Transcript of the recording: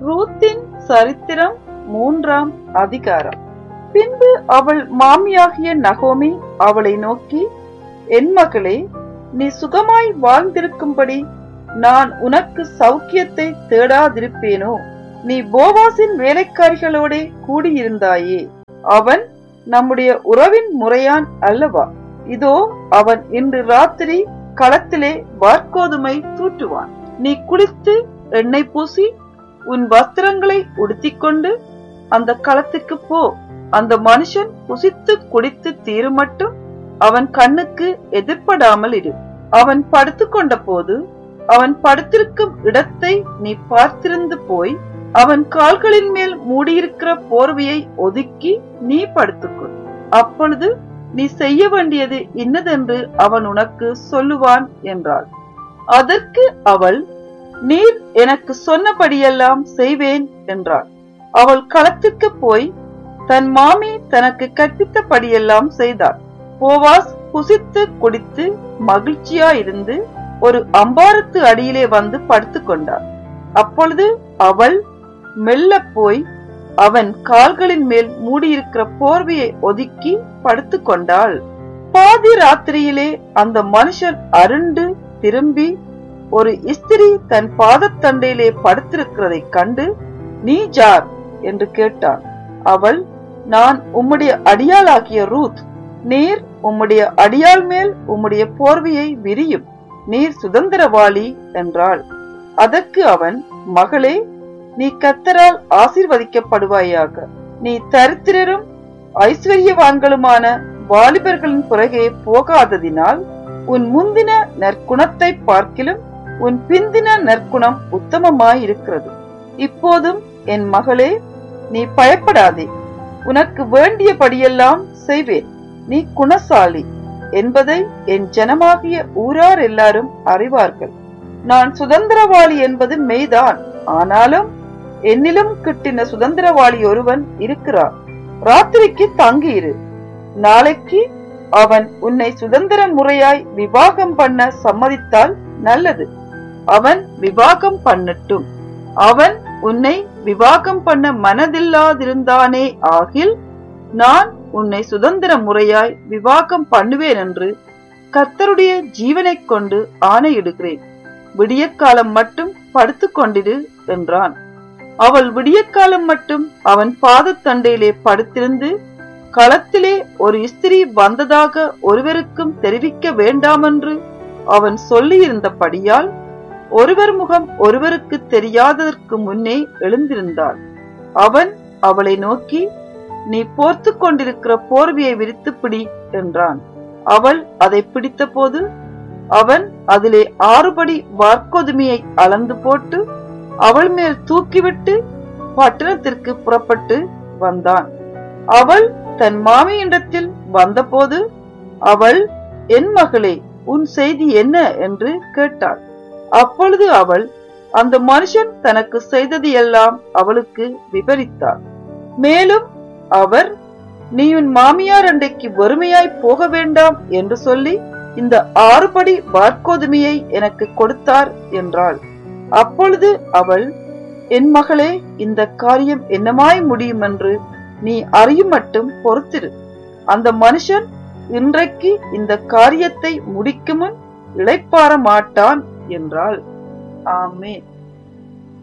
ரூத்தின் சரித்திரம் மூன்றாம் அதிகாரம் பின்பு அவள் மாமியாகிய நகோமி அவளை நோக்கி என் மகளே நீ சுகமாய் வாழ்ந்திருக்கும்படி நான் உனக்கு சௌக்கியத்தை தேடாதிருப்பேனோ நீ போவாசின் வேலைக்காரிகளோடே கூடியிருந்தாயே அவன் நம்முடைய உறவின் முறையான் அல்லவா இதோ அவன் இன்று ராத்திரி களத்திலே வார்கோதுமை தூற்றுவான் நீ குளித்து எண்ணெய் பூசி உன் வஸ்திரங்களை உடுத்திக்கொண்டு அந்த களத்துக்கு போ அந்த மனுஷன் புசித்து குடித்து தீரும் மட்டும் அவன் கண்ணுக்கு எதிர்ப்படாமல் இரு அவன் படுத்துக்கொண்ட போது அவன் படுத்திருக்கும் இடத்தை நீ பார்த்திருந்து போய் அவன் கால்களின் மேல் மூடியிருக்கிற போர்வையை ஒதுக்கி நீ படுத்துக்கொள் அப்பொழுது நீ செய்ய வேண்டியது இன்னதென்று அவன் உனக்கு சொல்லுவான் என்றாள் அதற்கு அவள் நீர் எனக்கு சொன்னபடியெல்லாம் செய்வேன் என்றாள் அவள் களத்துக்கு போய் தன் மாமி தனக்கு கற்பித்தபடியெல்லாம் செய்தாள் போவாஸ் புசித்து குடித்து மகிழ்ச்சியாயிருந்து ஒரு அம்பாரத்து அடியிலே வந்து படுத்துக் கொண்டார் அப்பொழுது அவள் மெல்ல போய் அவன் கால்களின் மேல் மூடியிருக்கிற போர்வையை ஒதுக்கி படுத்துக் கொண்டாள் பாதி ராத்திரியிலே அந்த மனுஷன் அருண்டு திரும்பி ஒரு இஸ்திரி தன் பாதத்தண்டையிலே படுத்திருக்கிறதை கண்டு நீ ஜார் என்று கேட்டான் அவள் நான் உம்முடைய அடியாளாகிய ரூத் நீர் உம்முடைய அடியாள் மேல் உம்முடைய போர்வையை விரியும் நீர் சுதந்திரவாளி என்றாள் அதற்கு அவன் மகளே நீ கத்தரால் ஆசீர்வதிக்கப்படுவாயாக நீ தரித்திரரும் ஐஸ்வர்யவான்களுமான வாலிபர்களின் பிறகே போகாததினால் உன் முந்தின நற்குணத்தை பார்க்கிலும் உன் பிந்தின நற்குணம் உத்தமமாயிருக்கிறது இப்போதும் என் மகளே நீ பயப்படாதே உனக்கு வேண்டியபடியெல்லாம் செய்வேன் நீ குணசாலி என்பதை என் ஜனமாகிய ஊரார் எல்லாரும் அறிவார்கள் நான் சுதந்திரவாளி என்பது மெய்தான் ஆனாலும் என்னிலும் கிட்டின சுதந்திரவாளி ஒருவன் இருக்கிறான் ராத்திரிக்கு தங்கியிரு நாளைக்கு அவன் உன்னை சுதந்திர முறையாய் விவாகம் பண்ண சம்மதித்தால் நல்லது அவன் விவாகம் பண்ணட்டும் அவன் உன்னை விவாகம் பண்ண மனதில்லாதிருந்தானே ஆகில் நான் உன்னை சுதந்திர முறையாய் விவாகம் பண்ணுவேன் என்று கர்த்தருடைய ஜீவனைக் கொண்டு ஆணையிடுகிறேன் விடியற்காலம் மட்டும் படுத்துக் கொண்டிரு என்றான் அவள் விடியற்காலம் மட்டும் அவன் பாதத்தண்டையிலே படுத்திருந்து களத்திலே ஒரு இஸ்திரி வந்ததாக ஒருவருக்கும் தெரிவிக்க வேண்டாமென்று அவன் சொல்லியிருந்தபடியால் ஒருவர் முகம் ஒருவருக்கு தெரியாததற்கு முன்னே எழுந்திருந்தாள் அவன் அவளை நோக்கி நீ போர்த்து கொண்டிருக்கிற போர்வையை விரித்து பிடி என்றான் அவள் அதை பிடித்தபோது அவன் அதிலே ஆறுபடி வார்க்கொதுமையை அளந்து போட்டு அவள் மேல் தூக்கிவிட்டு பட்டணத்திற்கு புறப்பட்டு வந்தான் அவள் தன் மாமியிடத்தில் வந்தபோது அவள் என் மகளே உன் செய்தி என்ன என்று கேட்டாள் அப்பொழுது அவள் அந்த மனுஷன் தனக்கு செய்தது எல்லாம் அவளுக்கு விவரித்தாள் மேலும் அவர் நீ உன் மாமியார் அண்டைக்கு வறுமையாய் போக வேண்டாம் என்று சொல்லி இந்த ஆறுபடி வார்க்கோதுமையை எனக்கு கொடுத்தார் என்றாள் அப்பொழுது அவள் என் மகளே இந்த காரியம் என்னமாய் முடியும் என்று நீ அறியும் மட்டும் பொறுத்திரு அந்த மனுஷன் இன்றைக்கு இந்த காரியத்தை முடிக்கும் முன் இளைப்பாற மாட்டான் என்றாள் ஆமேன்